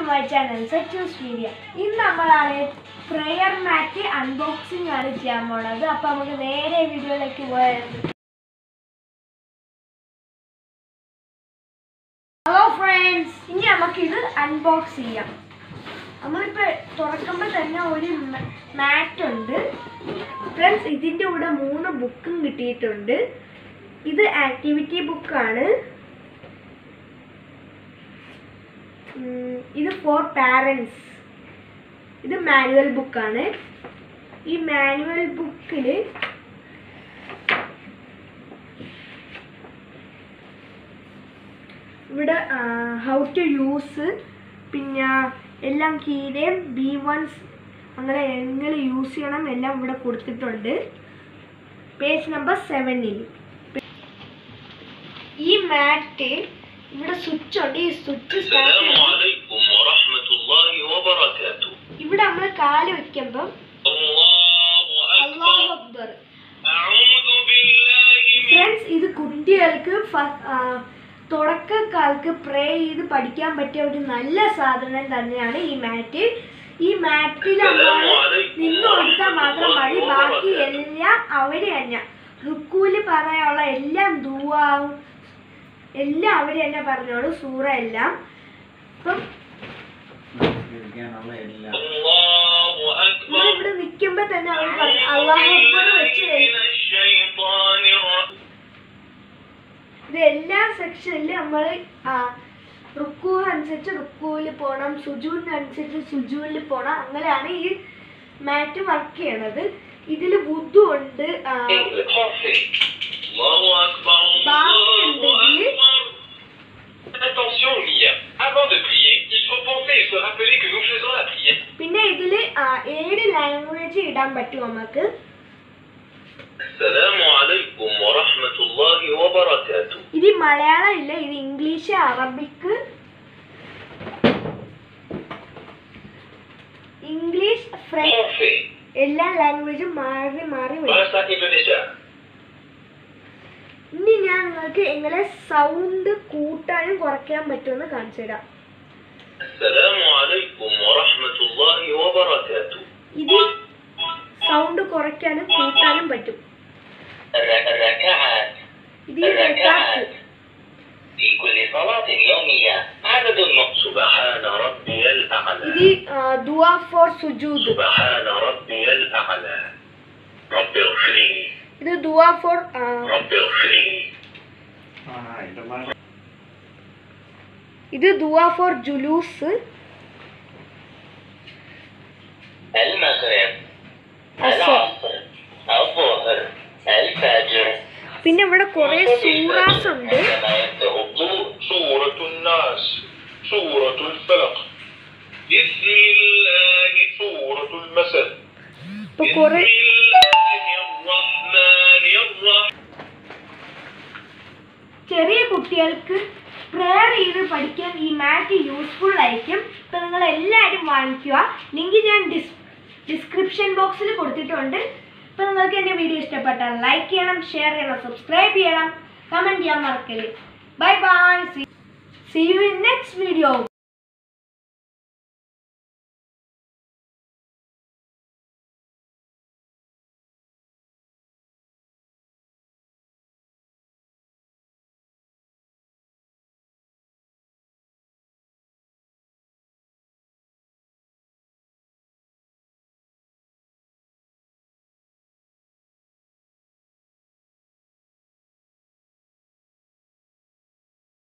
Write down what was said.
My channel സച്ചൂസ് media ഇന്ന് നമ്മളാണ് prayer മാറ്റ് unboxing ആണ് ചെയ്യാൻ പോണത് അപ്പൊ നമുക്ക് നേരെ വീഡിയോയിലേക്ക് പോയത് ഹലോ ഫ്രണ്ട്സ് ഇനി നമുക്ക് ഇത് അൺബോക്സ് ചെയ്യാം നമ്മളിപ്പോ തുറക്കുമ്പോൾ തന്നെ ഒരു മാറ്റ് ഉണ്ട് ഫ്രണ്ട്സ് ഇതിന്റെ കൂടെ മൂന്ന് ബുക്കും കിട്ടിയിട്ടുണ്ട് ഇത് ആക്ടിവിറ്റി ബുക്കാണ് ഉം, ഇത് ഫോർ പാരൻസ് ഇത് മാനുവൽ ബുക്കാണ് ഈ മാനുവൽ ബുക്കിൽ ഇവിടെ ഹൗ ടു യൂസ് പിന്നെ എല്ലാം കീഴെയും ബി വൺസ് അങ്ങനെ എങ്ങനെ യൂസ് ചെയ്യണം എല്ലാം ഇവിടെ കൊടുത്തിട്ടുണ്ട് പേജ് നമ്പർ സെവനിൽ ഈ മാറ്റ് ഇവിടെ സ്വിച്ച് ഉണ്ട് ഈ സ്വിച്ച് സ്റ്റാർട്ട് السلام ചെയ്യണം عليكم ورحمة الله وبركاته ഇവിടെ നമ്മൾ കാല് വെക്കുമ്പം الله അള്ളാഹു أكبر അക്ബർ أعوذ بالله من ഫ്രണ്ട്സ് ഇത് കുട്ടികൾക്ക് ഫ- ആ, തുടക്കക്കാർക്ക് പ്രേ ചെയ്ത് പഠിക്കാൻ പറ്റിയ ഒരു നല്ല സാധനം തന്നെയാണ് ഈ മാറ്റ് ഈ മാറ്റിൽ നമ്മൾ നിന്ന് കൊടുത്താൽ മാത്രം മതി ബാക്കി എല്ലാം അവര് തന്നെ റുക്കൂല് പറയാനുള്ള എല്ലാം ദുവാവും എല്ലാം അവര് തന്നെ പറഞ്ഞോളൂ സൂറ എല്ലാം അപ്പം ഇരിക്കാനുള്ള എല്ലാം الله أكبر നമ്മളിവിടെ നിൽക്കുമ്പോ തന്നെ അവർ പറഞ്ഞു അള്ളാഹു അക്ബർ വെച്ച് من الشيطان الرجيم ഇത് എല്ലാ സെക്ഷനിലും നമ്മൾ റുക്കു അനുസരിച്ച് റുക്കുവിൽ പോകണം സുജൂവിനനുസരിച്ച് സുജൂവിൽ പോകണം അങ്ങനെയാണ് ഈ മാറ്റ് വർക്ക് ചെയ്യണത് ഇതിൽ വുദു ഉണ്ട് ആ, الله أكبر باقي الله الدليل. أكبر Attention, Mia. Avant de prier, il faut penser et se rappeler que nous faisons la prière. പിന്നെ ഇതിൽ ഏഴ് ലാംഗ്വേജ് ഇടാൻ പറ്റും നമുക്ക് السلام عليكم ورحمة الله وبركاته ഇത് മലയാളം ഇല്ല ഇത് ഇംഗ്ലീഷ് അറബിക്ക് ഇംഗ്ലീഷ് ഫ്രഞ്ച് Français, എല്ലാ ലാംഗ്വേജും മാറി മാറി വരും Bahasa Indonesia. ഇനി ഞാൻ നിങ്ങൾക്ക് എങ്ങനെ സൗണ്ട് കൂട്ടാനും കുറയ്ക്കാൻ പറ്റുമെന്ന് കാണിച്ചു തരാം السلام عليكم ورحمة الله وبركاته ഇത് സൗണ്ട് കുറയ്ക്കാനും കൂട്ടാനും പറ്റും الر- الركعات ഇത് ഈ റെക്കാത്ത് في كل صلاة يومية عدد م- سبحان ربي الأعلى ഇത് ദുവാ ഫോർ സുജൂദ് سبحان ربي الأعلى رب اغفر لي ഇത് ദുവാ ഫോർ رب اغفر لي ആ ഇടമാ ഇത് ദുവാ ഫോർ ജുലൂസ് المغرب العصر. العصر الظهر الفجر പിന്നെ ഇവിടെ കുറെ സൂറാസ് ഉണ്ട് عندما يبدأ الضوء سورة الناس سورة الفلق بسم الله سورة المسد ഇപ്പൊ കുറെ بسم الله الرحمن الرحيم ചെറിയ കുട്ടികൾക്ക് പ്രെയർ ചെയ്ത് പഠിക്കാൻ ഈ മാറ്റ് യൂസ്ഫുൾ ആയിരിക്കും ഇപ്പൊ നിങ്ങൾ എല്ലാവരും വാങ്ങിക്കുക ലിങ്ക് ഞാൻ ഡിസ് ഡിസ്ക്രിപ്ഷൻ ബോക്സിൽ കൊടുത്തിട്ടുണ്ട് ഇപ്പൊ നിങ്ങൾക്ക് എൻ്റെ വീഡിയോ ഇഷ്ടപ്പെട്ടാൽ ലൈക്ക് ചെയ്യണം ഷെയർ ചെയ്യണം സബ്സ്ക്രൈബ് ചെയ്യണം കമൻറ്റ് ചെയ്യാൻ മറക്കല് bye bye see you in next video